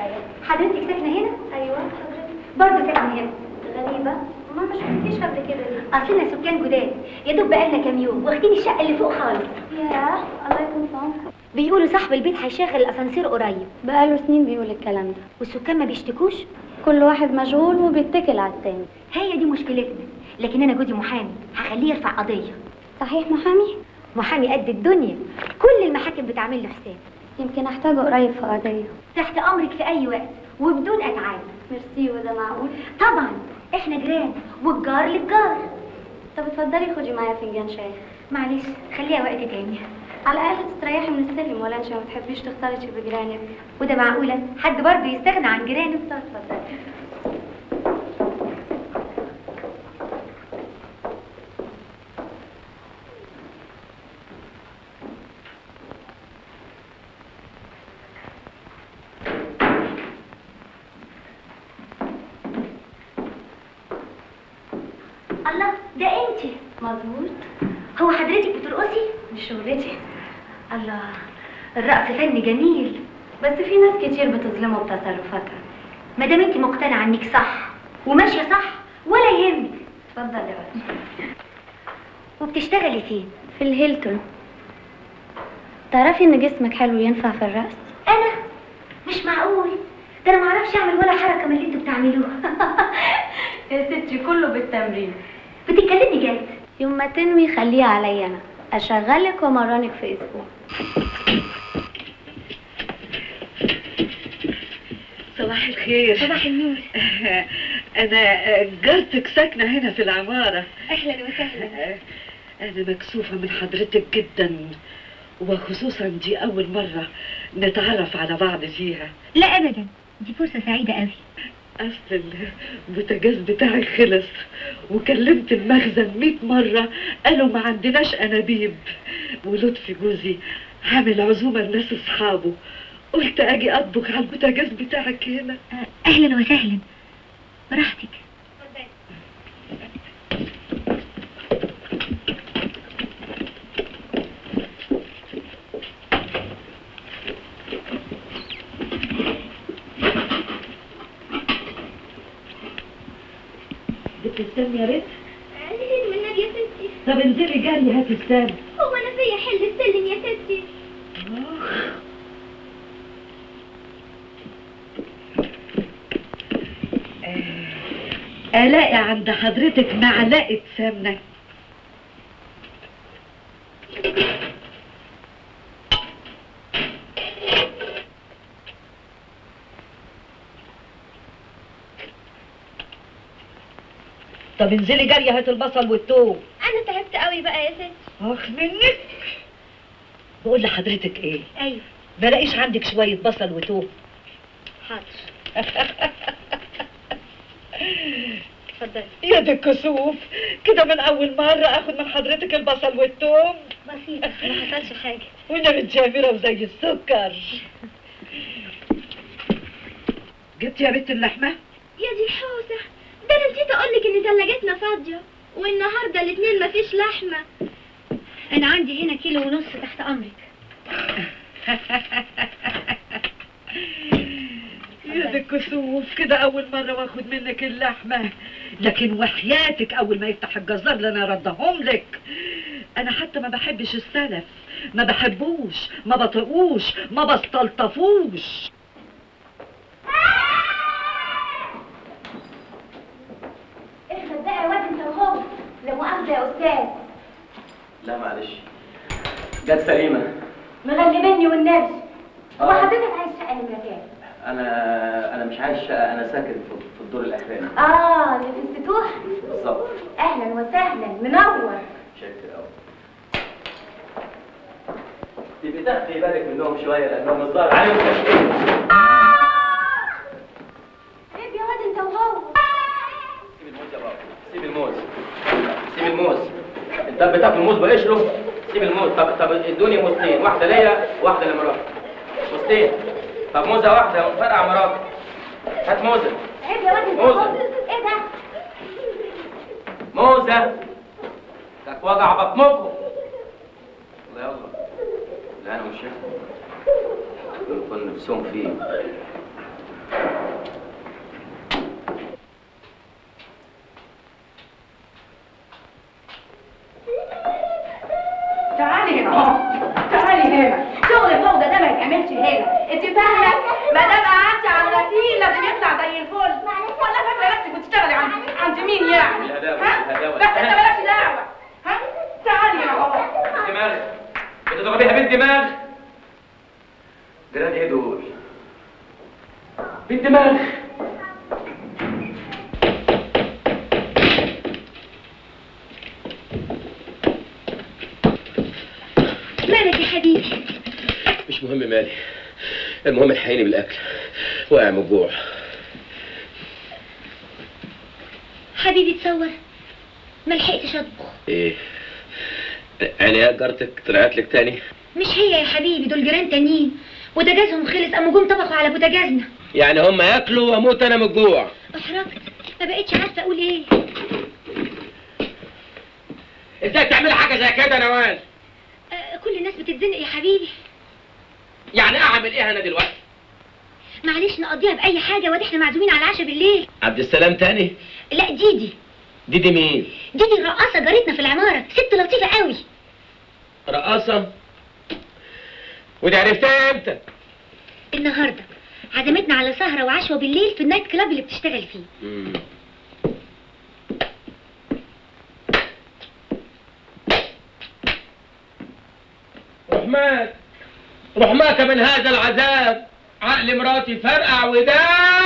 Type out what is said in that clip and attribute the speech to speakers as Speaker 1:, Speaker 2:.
Speaker 1: ايوه
Speaker 2: حضرتك ساكنه هنا
Speaker 1: ايوه حضرتك
Speaker 2: برضه ساكنه هنا
Speaker 1: غريبه ما ما شفتكيش قبل كده ليه
Speaker 2: اصلنا سكان جداد يا دوب بقالنا كام يوم واخدين الشقه اللي فوق خالص
Speaker 1: ياه الله يكون في عونكم
Speaker 2: بيقولوا صاحب البيت هيشغل الاسانسير قريب
Speaker 1: بقاله سنين بيقول الكلام ده
Speaker 2: والسكان ما بيشتكوش
Speaker 1: كل واحد مشغول وبيتكل على التاني
Speaker 2: هي دي مشكلتنا لكن انا جوزي محامي هخليه يرفع قضيه
Speaker 1: صحيح محامي
Speaker 2: محامي قد الدنيا كل المحاكم بتعمل له حساب
Speaker 1: يمكن احتاجه قريب في قضيه
Speaker 2: تحت امرك في اي وقت وبدون اتعاب
Speaker 1: ميرسي وده معقول
Speaker 2: طبعا احنا جيران والجار للجار
Speaker 1: طب اتفضلي خدي معايا فنجان شاي
Speaker 2: معلش خليها وقت تاني
Speaker 1: على الاقل تستريحي من السلم ولا انت ما بتحبيش تختلطي بجيرانك
Speaker 2: وده معقوله حد برضه يستغنى عن جيرانه
Speaker 1: طب اتفضلي
Speaker 2: الله ده انت
Speaker 1: مظبوط
Speaker 2: هو حضرتك بترقصي
Speaker 1: دي شغلتي
Speaker 2: الله الرقص فن جميل
Speaker 1: بس في ناس كتير بتظلمه بتصرفاتها
Speaker 2: ما دام انت مقتنعه انك صح وماشيه صح ولا يهمك
Speaker 1: اتفضلي اقعدي
Speaker 2: وبتشتغلي فين
Speaker 1: في الهيلتون تعرفي ان جسمك حلو ينفع في الرقص
Speaker 2: انا مش معقول ده انا ما اعرفش اعمل ولا حركه من اللي انتوا بتعملوها
Speaker 1: يا ستي كله بالتمرين
Speaker 2: بتتكلمي جد
Speaker 1: يوم ما تنوي خليها عليا انا اشغلك وامرنك في اسبوع
Speaker 3: صباح الخير
Speaker 2: صباح النور
Speaker 3: انا جارتك ساكنه هنا في العماره
Speaker 2: اهلا وسهلا
Speaker 3: انا مكسوفه من حضرتك جدا وخصوصا دي اول مره نتعرف على بعض فيها
Speaker 2: لا ابدا دي فرصه سعيده قوي
Speaker 3: اصل البوتاجاز بتاعي خلص وكلمت المخزن مئة مرة قالوا ما عندناش انابيب ولطفي جوزي عامل عزومة لناس اصحابه قلت اجي اطبخ على البوتاجاز بتاعك هنا
Speaker 2: آه، اهلا وسهلا براحتك
Speaker 3: جبت السم يا ريت
Speaker 4: نسيت من النبي يا ستي
Speaker 3: طب انزلي جري هات السم
Speaker 4: هو انا فيا حل السلم يا ستي
Speaker 3: الاقي عند حضرتك معلقة سمنة طب انزلي جري هات البصل والثوم
Speaker 4: انا تعبت قوي بقى يا ستي
Speaker 3: اخ منك بقول لحضرتك ايه
Speaker 2: ايوه
Speaker 3: بلاقيش عندك شوية بصل وثوم
Speaker 2: حاضر اتفضلي
Speaker 3: يا دي الكسوف كده من اول مرة اخد من حضرتك البصل والثوم
Speaker 2: بسيطه ما حصلش حاجه
Speaker 3: وانا متجامرة وزي السكر جبت يا بنت اللحمة
Speaker 4: يا دي الحوسه ده انا نسيت اقولك ان ثلاجتنا فاضيه والنهارده الاثنين مفيش لحمه
Speaker 2: انا عندي هنا كيلو ونص تحت امرك
Speaker 3: يا دي الكسوف كده اول مرة واخد منك اللحمة لكن وحياتك اول ما يفتح الجزار لنا ردهم لك انا حتى ما بحبش السلف ما بحبوش ما بطيقوش ما بستلطفوش
Speaker 2: اخد بقى يا واد انت وهو لا مؤاخذه يا استاذ
Speaker 5: لا معلش جت سليمة
Speaker 2: مغلبني والنبي هو
Speaker 5: آه.
Speaker 2: حضرتك عايز شقه نمره كام
Speaker 5: أنا أنا مش عايش شقة أنا ساكن في في الدور الأخراني
Speaker 2: اه اللي في السطوح
Speaker 5: بالظبط
Speaker 2: اهلا وسهلا منور
Speaker 5: شاكر أوي تبقي تاخدي بالك منهم شوية لأنهم الظاهر عليهم تشكيل
Speaker 2: عيب يا واد انت وهو
Speaker 5: سيب الموز يا بابا سيب الموز سيب الموز أنت بتاكل موز بقشره سيب الموز طب طب ادوني موزتين واحدة ليا واحدة لمراتي موزتين طب موزة واحدة فرقع مراتي هات موزة
Speaker 2: عيب يا واد انت
Speaker 5: موزة.
Speaker 2: وهو ايه ده
Speaker 5: موزة لك وجع بطنكم يلا يلا لا انا مش شايف كل نفسهم فيه بالدماغ جيران ايه دول بالدماغ
Speaker 2: مالك يا حبيبي
Speaker 6: مش مهم مالي المهم الحقيني بالاكل واقع من الجوع
Speaker 2: حبيبي تصور ما لحقتش اطبخ
Speaker 6: ايه يعني يا جارتك طلعت لك تاني
Speaker 2: مش هي يا حبيبي دول جيران تانيين بوتاجازهم خلص قاموا جم طبخوا على بوتاجازنا
Speaker 6: يعني هم ياكلوا واموت انا من الجوع
Speaker 2: احرجت ما بقتش عارفه اقول ايه
Speaker 6: ازاي تعملي حاجه زي كده يا نوال
Speaker 2: آه كل الناس بتتزنق يا حبيبي
Speaker 6: يعني اعمل ايه انا دلوقتي
Speaker 2: معلش نقضيها باي حاجه وادي احنا معزومين على العشاء بالليل
Speaker 6: عبد السلام تاني
Speaker 2: لا ديدي
Speaker 6: دي دي مين
Speaker 2: ديدي الرقاصه جارتنا في العماره ست لطيفه قوي
Speaker 6: رقاصه ودي عرفتها امتى
Speaker 2: النهارده عزمتنا على سهره وعشوه بالليل في النايت كلاب اللي بتشتغل فيه
Speaker 6: مم. رحمات رحمات من هذا العذاب عقل مراتي فرقع وداب